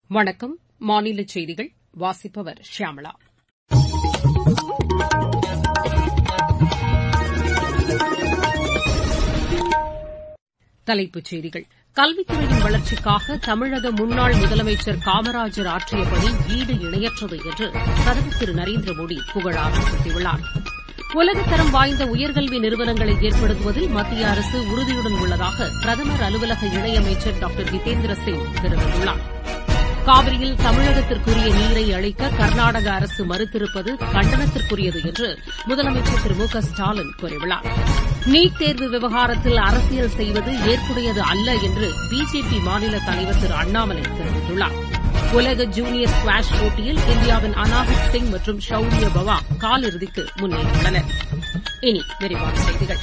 வணக்கம் மாநில செய்திகள் வாசிப்பவர் ஷியாமளா தலைப்புச் செய்திகள் கல்வித்துறையின் வளர்ச்சிக்காக தமிழக முன்னாள் முதலமைச்சர் காமராஜர் ஆற்றிய பணி ஈடு இணையற்றது என்று பிரதமர் திரு நரேந்திர மோடி புகழாரம் சூட்டியுள்ளார் உலகத்தரம் வாய்ந்த உயர்கல்வி நிறுவனங்களை ஏற்படுத்துவதில் மத்திய அரசு உறுதியுடன் உள்ளதாக பிரதமர் அலுவலக இணையமைச்சர் டாக்டர் ஜிதேந்திர சிங் தெரிவித்துள்ளார் காவிரியில் தமிழகத்திற்குரிய நீரை அளிக்க கர்நாடக அரசு மறுத்திருப்பது கண்டனத்திற்குரியது என்று முதலமைச்சர் திரு மு க ஸ்டாலின் கூறியுள்ளார் நீட் தேர்வு விவகாரத்தில் அரசியல் செய்வது ஏற்புடையது அல்ல என்று பிஜேபி மாநில தலைவர் திரு அண்ணாமலை தெரிவித்துள்ளார் உலக ஜூனியர் ஸ்குவாஷ் போட்டியில் இந்தியாவின் அனாஹத் சிங் மற்றும் ஷௌரிய பவா காலிறுதிக்கு முன்னேறியுள்ளனர் இனி விரிவான செய்திகள்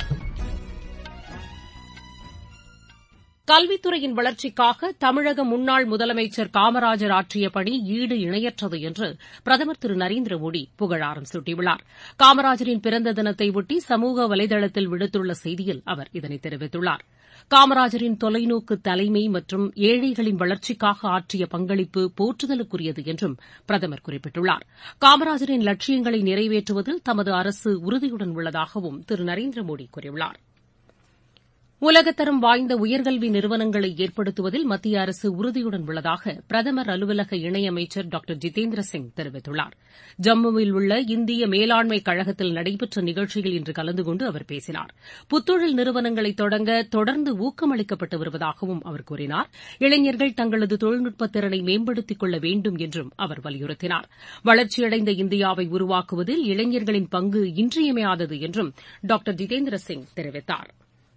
கல்வித்துறையின் வளர்ச்சிக்காக தமிழக முன்னாள் முதலமைச்சர் காமராஜர் ஆற்றிய பணி ஈடு இணையற்றது என்று பிரதமர் திரு நரேந்திர மோடி புகழாரம் சூட்டியுள்ளார் காமராஜரின் பிறந்த தினத்தையொட்டி சமூக வலைதளத்தில் விடுத்துள்ள செய்தியில் அவர் இதனை தெரிவித்துள்ளார் காமராஜரின் தொலைநோக்கு தலைமை மற்றும் ஏழைகளின் வளர்ச்சிக்காக ஆற்றிய பங்களிப்பு போற்றுதலுக்குரியது என்றும் பிரதமர் குறிப்பிட்டுள்ளார் காமராஜரின் லட்சியங்களை நிறைவேற்றுவதில் தமது அரசு உறுதியுடன் உள்ளதாகவும் திரு நரேந்திர மோடி கூறியுள்ளார் உலகத்தரம் வாய்ந்த உயர்கல்வி நிறுவனங்களை ஏற்படுத்துவதில் மத்திய அரசு உறுதியுடன் உள்ளதாக பிரதமர் அலுவலக இணையமைச்சர் டாக்டர் ஜிதேந்திர சிங் தெரிவித்துள்ளார் ஜம்முவில் உள்ள இந்திய மேலாண்மை கழகத்தில் நடைபெற்ற நிகழ்ச்சியில் இன்று கலந்து கொண்டு அவர் பேசினார் புத்தொழில் நிறுவனங்களை தொடங்க தொடர்ந்து ஊக்கமளிக்கப்பட்டு வருவதாகவும் அவர் கூறினார் இளைஞர்கள் தங்களது தொழில்நுட்ப திறனை மேம்படுத்திக் கொள்ள வேண்டும் என்றும் அவர் வலியுறுத்தினார் வளர்ச்சியடைந்த இந்தியாவை உருவாக்குவதில் இளைஞர்களின் பங்கு இன்றியமையாதது என்றும் டாக்டர் ஜிதேந்திர சிங் தெரிவித்தாா்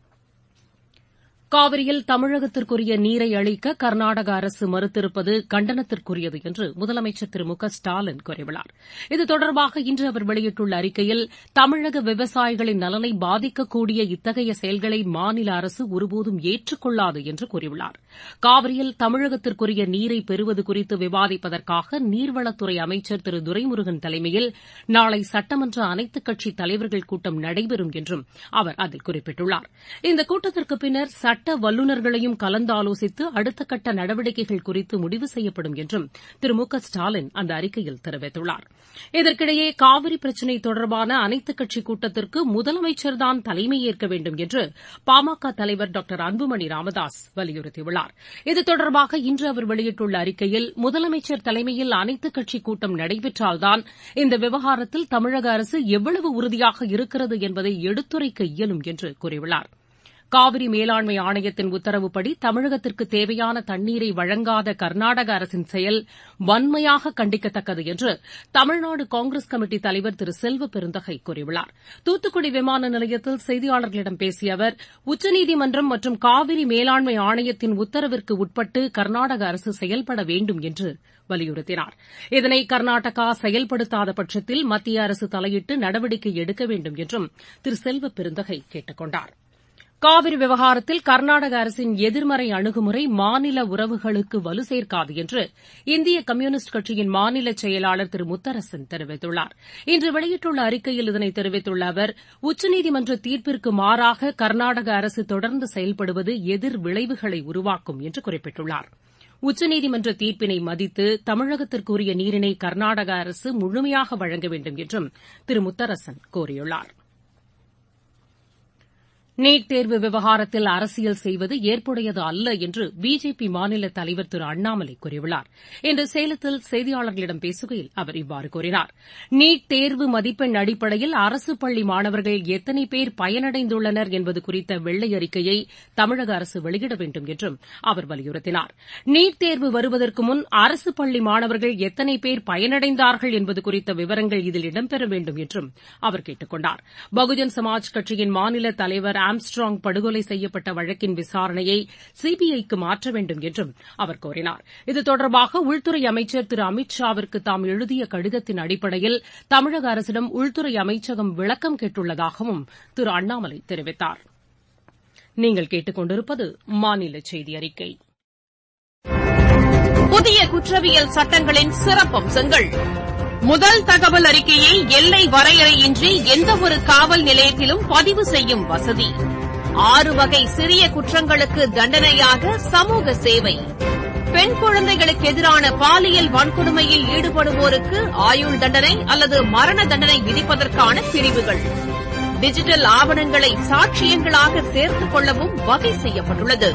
காவிரியில் தமிழகத்திற்குரிய நீரை அளிக்க கர்நாடக அரசு மறுத்திருப்பது கண்டனத்திற்குரியது என்று முதலமைச்சர் திரு மு க ஸ்டாலின் கூறியுள்ளார் இது தொடர்பாக இன்று அவர் வெளியிட்டுள்ள அறிக்கையில் தமிழக விவசாயிகளின் நலனை பாதிக்கக்கூடிய இத்தகைய செயல்களை மாநில அரசு ஒருபோதும் ஏற்றுக்கொள்ளாது என்று கூறியுள்ளார் காவிரியில் தமிழகத்திற்குரிய நீரை பெறுவது குறித்து விவாதிப்பதற்காக நீர்வளத்துறை அமைச்சர் திரு துரைமுருகன் தலைமையில் நாளை சட்டமன்ற அனைத்துக் கட்சி தலைவர்கள் கூட்டம் நடைபெறும் என்றும் அவர் அதில் குறிப்பிட்டுள்ளார் இந்த கூட்டத்திற்கு பின்னர் சட்ட வல்லுநர்களையும் கலந்தாலோசித்து அடுத்த கட்ட நடவடிக்கைகள் குறித்து முடிவு செய்யப்படும் என்றும் திரு மு க ஸ்டாலின் அந்த அறிக்கையில் தெரிவித்துள்ளார் இதற்கிடையே காவிரி பிரச்சினை தொடர்பான அனைத்துக் கட்சி கூட்டத்திற்கு முதலமைச்சர்தான் தலைமையேற்க வேண்டும் என்று பாமக தலைவர் டாக்டர் அன்புமணி ராமதாஸ் வலியுறுத்தியுள்ளார் இது தொடர்பாக இன்று அவர் வெளியிட்டுள்ள அறிக்கையில் முதலமைச்சர் தலைமையில் அனைத்துக் கட்சி கூட்டம் நடைபெற்றால்தான் இந்த விவகாரத்தில் தமிழக அரசு எவ்வளவு உறுதியாக இருக்கிறது என்பதை எடுத்துரைக்க இயலும் என்று கூறியுள்ளார் காவிரி மேலாண்மை ஆணையத்தின் உத்தரவுப்படி தமிழகத்திற்கு தேவையான தண்ணீரை வழங்காத கர்நாடக அரசின் செயல் வன்மையாக கண்டிக்கத்தக்கது என்று தமிழ்நாடு காங்கிரஸ் கமிட்டி தலைவர் திரு செல்வ பெருந்தகை கூறியுள்ளார் தூத்துக்குடி விமான நிலையத்தில் செய்தியாளர்களிடம் பேசிய அவர் உச்சநீதிமன்றம் மற்றும் காவிரி மேலாண்மை ஆணையத்தின் உத்தரவிற்கு உட்பட்டு கர்நாடக அரசு செயல்பட வேண்டும் என்று வலியுறுத்தினார் இதனை கர்நாடகா செயல்படுத்தாத பட்சத்தில் மத்திய அரசு தலையிட்டு நடவடிக்கை எடுக்க வேண்டும் என்றும் திரு செல்வ பெருந்தகை கேட்டுக் கொண்டாா் காவிரி விவகாரத்தில் கர்நாடக அரசின் எதிர்மறை அணுகுமுறை மாநில உறவுகளுக்கு வலு சேர்க்காது என்று இந்திய கம்யூனிஸ்ட் கட்சியின் மாநில செயலாளர் திரு முத்தரசன் தெரிவித்துள்ளார் இன்று வெளியிட்டுள்ள அறிக்கையில் இதனை தெரிவித்துள்ள அவர் உச்சநீதிமன்ற தீர்ப்பிற்கு மாறாக கர்நாடக அரசு தொடர்ந்து செயல்படுவது எதிர் விளைவுகளை உருவாக்கும் என்று குறிப்பிட்டுள்ளார் உச்சநீதிமன்ற தீர்ப்பினை மதித்து தமிழகத்திற்குரிய நீரினை கர்நாடக அரசு முழுமையாக வழங்க வேண்டும் என்றும் திரு முத்தரசன் கோரியுள்ளாா் நீட் தேர்வு விவகாரத்தில் அரசியல் செய்வது ஏற்புடையது அல்ல என்று பிஜேபி மாநில தலைவர் திரு அண்ணாமலை கூறியுள்ளார் இன்று சேலத்தில் செய்தியாளர்களிடம் பேசுகையில் அவர் இவ்வாறு கூறினார் நீட் தேர்வு மதிப்பெண் அடிப்படையில் அரசு பள்ளி மாணவர்கள் எத்தனை பேர் பயனடைந்துள்ளனர் என்பது குறித்த வெள்ளை அறிக்கையை தமிழக அரசு வெளியிட வேண்டும் என்றும் அவர் வலியுறுத்தினார் நீட் தேர்வு வருவதற்கு முன் அரசு பள்ளி மாணவர்கள் எத்தனை பேர் பயனடைந்தார்கள் என்பது குறித்த விவரங்கள் இதில் இடம்பெற வேண்டும் என்றும் அவர் கேட்டுக் கொண்டார் பகுஜன் சமாஜ் கட்சியின் மாநில தலைவர் ஆம்ஸ்ட்ராங் படுகொலை செய்யப்பட்ட வழக்கின் விசாரணையை சிபிஐக்கு மாற்ற வேண்டும் என்றும் அவர் கோரினார் இது தொடர்பாக உள்துறை அமைச்சர் திரு அமித் ஷாவிற்கு தாம் எழுதிய கடிதத்தின் அடிப்படையில் தமிழக அரசிடம் உள்துறை அமைச்சகம் விளக்கம் கேட்டுள்ளதாகவும் திரு அண்ணாமலை தெரிவித்தார் நீங்கள் கேட்டுக் கொண்டிருப்பது மாநில செய்தி அறிக்கை புதிய குற்றவியல் சட்டங்களின் சிறப்பம்சங்கள் முதல் தகவல் அறிக்கையை எல்லை வரையறையின்றி எந்தவொரு காவல் நிலையத்திலும் பதிவு செய்யும் வசதி ஆறு வகை சிறிய குற்றங்களுக்கு தண்டனையாக சமூக சேவை பெண் குழந்தைகளுக்கு எதிரான பாலியல் வன்கொடுமையில் ஈடுபடுவோருக்கு ஆயுள் தண்டனை அல்லது மரண தண்டனை விதிப்பதற்கான பிரிவுகள் டிஜிட்டல் ஆவணங்களை சாட்சியங்களாக சேர்த்துக் கொள்ளவும் வகை செய்யப்பட்டுள்ளது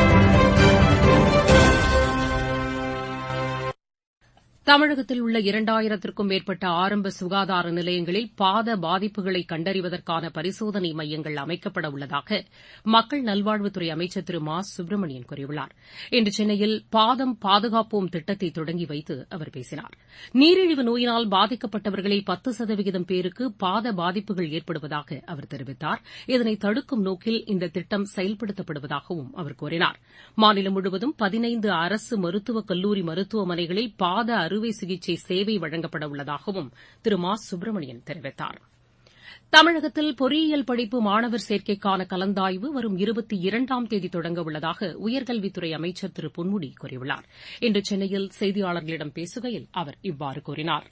தமிழகத்தில் உள்ள இரண்டாயிரத்திற்கும் மேற்பட்ட ஆரம்ப சுகாதார நிலையங்களில் பாத பாதிப்புகளை கண்டறிவதற்கான பரிசோதனை மையங்கள் அமைக்கப்பட உள்ளதாக மக்கள் நல்வாழ்வுத்துறை அமைச்சர் திரு மா சுப்பிரமணியன் கூறியுள்ளார் இன்று சென்னையில் பாதம் பாதுகாப்போம் திட்டத்தை தொடங்கி வைத்து அவர் பேசினார் நீரிழிவு நோயினால் பாதிக்கப்பட்டவர்களில் பத்து சதவிகிதம் பேருக்கு பாத பாதிப்புகள் ஏற்படுவதாக அவர் தெரிவித்தார் இதனை தடுக்கும் நோக்கில் இந்த திட்டம் செயல்படுத்தப்படுவதாகவும் அவர் கூறினார் மாநிலம் முழுவதும் பதினைந்து அரசு மருத்துவக் கல்லூரி மருத்துவமனைகளில் பாத அறுவை சிகிச்சை சேவை வழங்கப்பட உள்ளதாகவும் திரு மா சுப்பிரமணியன் தெரிவித்தார் தமிழகத்தில் பொறியியல் படிப்பு மாணவர் சேர்க்கைக்கான கலந்தாய்வு வரும் இருபத்தி இரண்டாம் தேதி தொடங்க உள்ளதாக உயர்கல்வித்துறை அமைச்சர் திரு பொன்முடி கூறியுள்ளார் இன்று சென்னையில் செய்தியாளர்களிடம் பேசுகையில் அவர் இவ்வாறு கூறினார்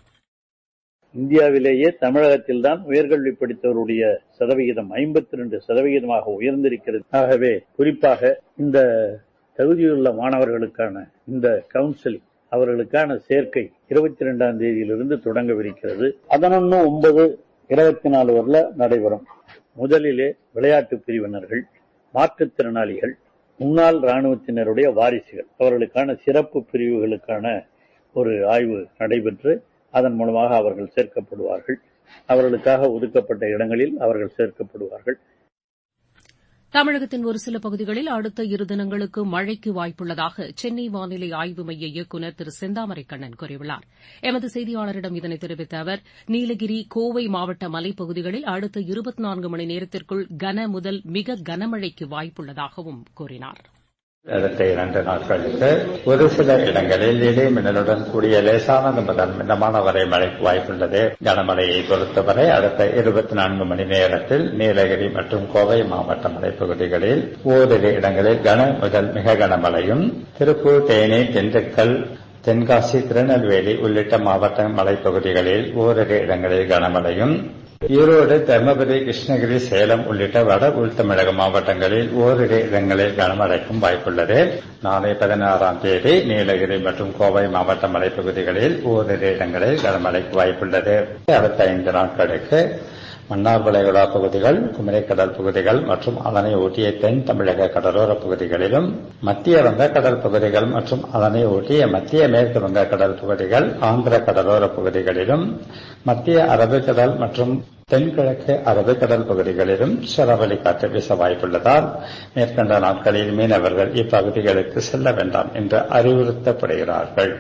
இந்தியாவிலேயே தமிழகத்தில்தான் உயர்கல்வி படித்தவருடைய சதவிகிதம் ஐம்பத்தி ரெண்டு சதவிகிதமாக உயர்ந்திருக்கிறது ஆகவே குறிப்பாக இந்த தகுதியுள்ள மாணவர்களுக்கான இந்த கவுன்சிலிங் அவர்களுக்கான சேர்க்கை இருபத்தி ரெண்டாம் தேதியிலிருந்து தொடங்கவிருக்கிறது பதினொன்று ஒன்பது இருபத்தி நாலு வரல நடைபெறும் முதலிலே விளையாட்டு பிரிவினர்கள் மாற்றுத்திறனாளிகள் முன்னாள் ராணுவத்தினருடைய வாரிசுகள் அவர்களுக்கான சிறப்பு பிரிவுகளுக்கான ஒரு ஆய்வு நடைபெற்று அதன் மூலமாக அவர்கள் சேர்க்கப்படுவார்கள் அவர்களுக்காக ஒதுக்கப்பட்ட இடங்களில் அவர்கள் சேர்க்கப்படுவார்கள் தமிழகத்தின் ஒரு சில பகுதிகளில் அடுத்த இரு தினங்களுக்கு மழைக்கு வாய்ப்புள்ளதாக சென்னை வானிலை ஆய்வு மைய இயக்குநர் திரு செந்தாமரை கண்ணன் கூறியுள்ளார் எமது செய்தியாளரிடம் இதனை தெரிவித்த அவர் நீலகிரி கோவை மாவட்ட மலைப்பகுதிகளில் அடுத்த இருபத்தி நான்கு மணி நேரத்திற்குள் கன முதல் மிக கனமழைக்கு வாய்ப்புள்ளதாகவும் கூறினார் அடுத்த இரண்டு நாட்களுக்கு ஒரு சில இடங்களில் இடி மின்னலுடன் கூடிய லேசானது முதல் மிதமான வரை மழைக்கு வாய்ப்புள்ளது கனமழையை பொறுத்தவரை அடுத்த இருபத்தி நான்கு மணி நேரத்தில் நீலகிரி மற்றும் கோவை மாவட்ட மலைப்பகுதிகளில் ஓரிரு இடங்களில் கன முதல் மிக கனமழையும் திருப்பூர் தேனி திண்டுக்கல் தென்காசி திருநெல்வேலி உள்ளிட்ட மாவட்ட மலைப்பகுதிகளில் ஓரிரு இடங்களில் கனமழையும் ஈரோடு தருமபுரி கிருஷ்ணகிரி சேலம் உள்ளிட்ட வட உள் தமிழக மாவட்டங்களில் ஓரிரு இடங்களில் கனமழைக்கும் வாய்ப்புள்ளது நாளை பதினாறாம் தேதி நீலகிரி மற்றும் கோவை மாவட்ட மலைப்பகுதிகளில் ஓரிரு இடங்களில் கனமழைக்கு வாய்ப்புள்ளது அடுத்த ஐந்து நாட்களுக்கு மன்னார் வளைகுடா பகுதிகள் குமரிக்கடல் பகுதிகள் மற்றும் அதனை ஒட்டிய தென் தமிழக கடலோர பகுதிகளிலும் மத்திய வங்கக்கடல் பகுதிகள் மற்றும் அதனை ஒட்டிய மத்திய மேற்கு வங்கக்கடல் பகுதிகள் ஆந்திர கடலோர பகுதிகளிலும் மத்திய அரபிக்கடல் மற்றும் தென்கிழக்கு அரபிக்கடல் பகுதிகளிலும் சரவெளி காற்று வீச வாய்ப்புள்ளதால் மேற்கண்ட நாட்களில் மீனவர்கள் இப்பகுதிகளுக்கு செல்ல வேண்டாம் என்று அறிவுறுத்தப்படுகிறார்கள்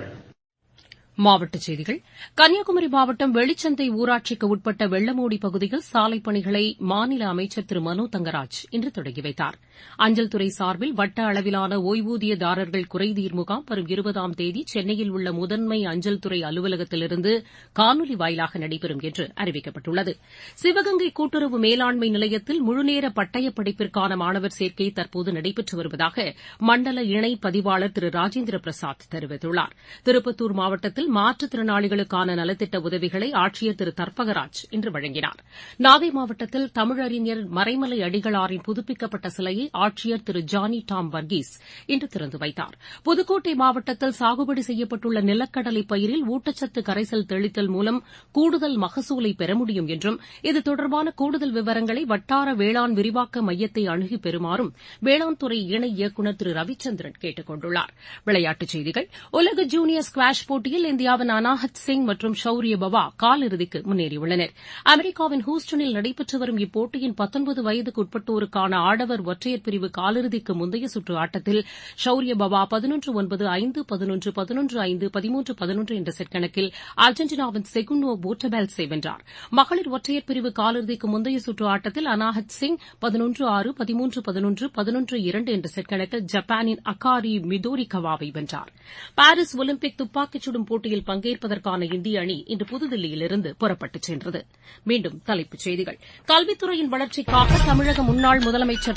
மாவட்டச் செய்திகள் கன்னியாகுமரி மாவட்டம் வெளிச்சந்தை ஊராட்சிக்கு உட்பட்ட வெள்ளமூடி பகுதியில் சாலைப் பணிகளை மாநில அமைச்சர் திரு மனோ தங்கராஜ் இன்று தொடங்கி வைத்தார் அஞ்சல் துறை சார்பில் வட்ட அளவிலான ஓய்வூதியதாரர்கள் குறைதீர் முகாம் வரும் இருபதாம் தேதி சென்னையில் உள்ள முதன்மை அஞ்சல் துறை அலுவலகத்திலிருந்து காணொலி வாயிலாக நடைபெறும் என்று அறிவிக்கப்பட்டுள்ளது சிவகங்கை கூட்டுறவு மேலாண்மை நிலையத்தில் முழுநேர பட்டயப் படிப்பிற்கான மாணவர் சேர்க்கை தற்போது நடைபெற்று வருவதாக மண்டல இணை பதிவாளர் திரு ராஜேந்திர பிரசாத் தெரிவித்துள்ளார் திருப்பத்தூர் மாவட்டத்தில் மாற்றுத்திறனாளிகளுக்கான நலத்திட்ட உதவிகளை ஆட்சியர் திரு தர்பகராஜ் இன்று வழங்கினார் நாகை மாவட்டத்தில் தமிழறிஞர் மறைமலை அடிகளாரின் புதுப்பிக்கப்பட்ட சிலையை ஆட்சியர் திரு ஜானி டாம் வர்கீஸ் இன்று திறந்து வைத்தார் புதுக்கோட்டை மாவட்டத்தில் சாகுபடி செய்யப்பட்டுள்ள நிலக்கடலை பயிரில் ஊட்டச்சத்து கரைசல் தெளித்தல் மூலம் கூடுதல் மகசூலை பெற முடியும் என்றும் இது தொடர்பான கூடுதல் விவரங்களை வட்டார வேளாண் விரிவாக்க மையத்தை அணுகி பெறுமாறும் வேளாண் துறை இணை இயக்குநர் திரு ரவிச்சந்திரன் கேட்டுக் கொண்டுள்ளார் விளையாட்டுச் செய்திகள் உலக ஜூனியர் ஸ்குவாஷ் போட்டியில் இந்தியாவின் அனாஹத் சிங் மற்றும் ஷௌரிய பவா காலிறுதிக்கு முன்னேறியுள்ளனர் அமெரிக்காவின் ஹூஸ்டனில் நடைபெற்று வரும் இப்போட்டியின் பத்தொன்பது வயதுக்கு உட்பட்டோருக்கான ஆடவர் ஒற்றையர் பிரிவு காலிறுதிக்கு முந்தைய சுற்று ஆட்டத்தில் ஷௌரிய பவா பதினொன்று ஒன்பது ஐந்து பதினொன்று பதினொன்று ஐந்து பதிமூன்று பதினொன்று என்ற செட் கணக்கில் அர்ஜென்டினாவின் செகுனோ போட்டபேல்ஸை வென்றார் மகளிர் ஒற்றையர் பிரிவு காலிறுதிக்கு முந்தைய சுற்று ஆட்டத்தில் அனாஹத் சிங் பதினொன்று ஆறு பதிமூன்று பதினொன்று பதினொன்று இரண்டு என்ற செட் கணக்கில் ஜப்பானின் அகாரி மிதோரிகவாவை வென்றார் பாரிஸ் ஒலிம்பிக் துப்பாக்கிச் சுடும் போட்டியில் பங்கேற்பதற்கான இந்திய அணி இன்று புதுதில்லியிலிருந்து புறப்பட்டுச் சென்றது மீண்டும் தலைப்புச் செய்திகள் கல்வித்துறையின் வளர்ச்சிக்காக தமிழக முன்னாள் முதலமைச்சர் காமராஜ்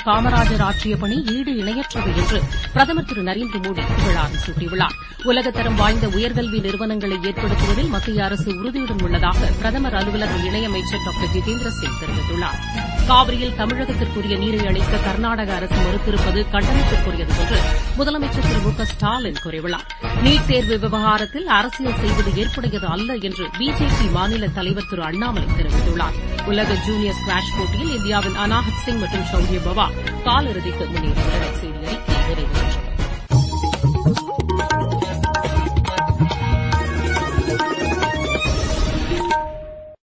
காமராஜர் ஆற்றிய பணி ஈடு இணையற்றது என்று பிரதமர் திரு நரேந்திர மோடி புகழாரம் சூட்டியுள்ளார் உலகத்தரம் வாய்ந்த உயர்கல்வி நிறுவனங்களை ஏற்படுத்துவதில் மத்திய அரசு உறுதியுடன் உள்ளதாக பிரதமர் அலுவலக இணையமைச்சர் டாக்டர் ஜிதேந்திர சிங் தெரிவித்துள்ளார் காவிரியில் தமிழகத்திற்குரிய நீரை அளிக்க கர்நாடக அரசு மறுத்திருப்பது கண்டனத்திற்குரியது என்று முதலமைச்சர் திரு மு க ஸ்டாலின் கூறியுள்ளார் நீட் தேர்வு விவகாரத்தில் அரசியல் செய்வது ஏற்புடையது அல்ல என்று பிஜேபி மாநில தலைவர் திரு அண்ணாமலை தெரிவித்துள்ளார் உலக ஜூனியர் ஸ்குவாஷ் போட்டியில் இந்தியாவின் அனாஹத் சிங் மற்றும் ஷௌரிய பவா காலிறுதிக்கு முன்னேறியுள்ளனர் செய்தி அறிக்கை நிறைவு பெற்றது